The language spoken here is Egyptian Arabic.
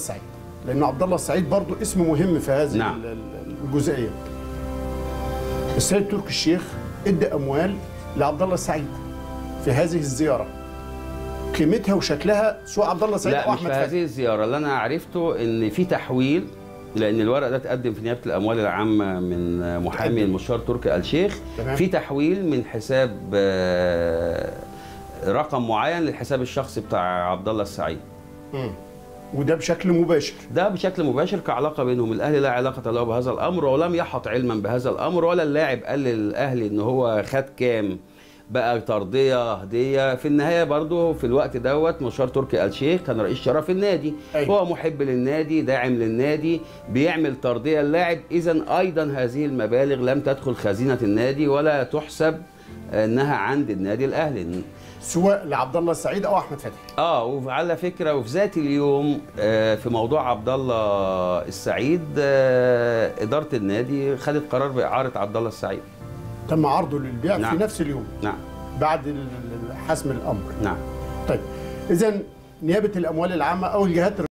السعيد لان عبد الله السعيد برضو اسم مهم في هذه نعم. ال- ال- الجزئيه السيد تركي الشيخ ادى اموال لعبد الله السعيد في هذه الزياره قيمتها وشكلها سواء عبد الله السعيد لا او مش في احمد فتحي هذه الزياره اللي انا عرفته ان في تحويل لان الورق ده اتقدم في نيابه الاموال العامه من محامي تقدم. المستشار تركي آل شيخ تمام. في تحويل من حساب آه، رقم معين للحساب الشخصي بتاع عبد الله السعيد مم. وده بشكل مباشر ده بشكل مباشر كعلاقه بينهم الاهلي لا علاقه له بهذا الامر ولم يحط علما بهذا الامر ولا اللاعب قال للاهلي ان هو خد كام بقى ترضيه هديه في النهايه برضه في الوقت دوت مشوار تركي آل شيخ كان رئيس شرف النادي أيوة. هو محب للنادي داعم للنادي بيعمل ترضيه اللاعب اذا ايضا هذه المبالغ لم تدخل خزينه النادي ولا تحسب انها عند النادي الاهلي سواء لعبد الله السعيد او احمد فتحي اه وعلى فكره وفي ذات اليوم آه، في موضوع عبد الله السعيد آه، اداره النادي خدت قرار باعاره عبد الله السعيد تم عرضه للبيع نعم. في نفس اليوم نعم بعد ال- ال- حسم الامر نعم طيب اذا نيابه الاموال العامه او الجهات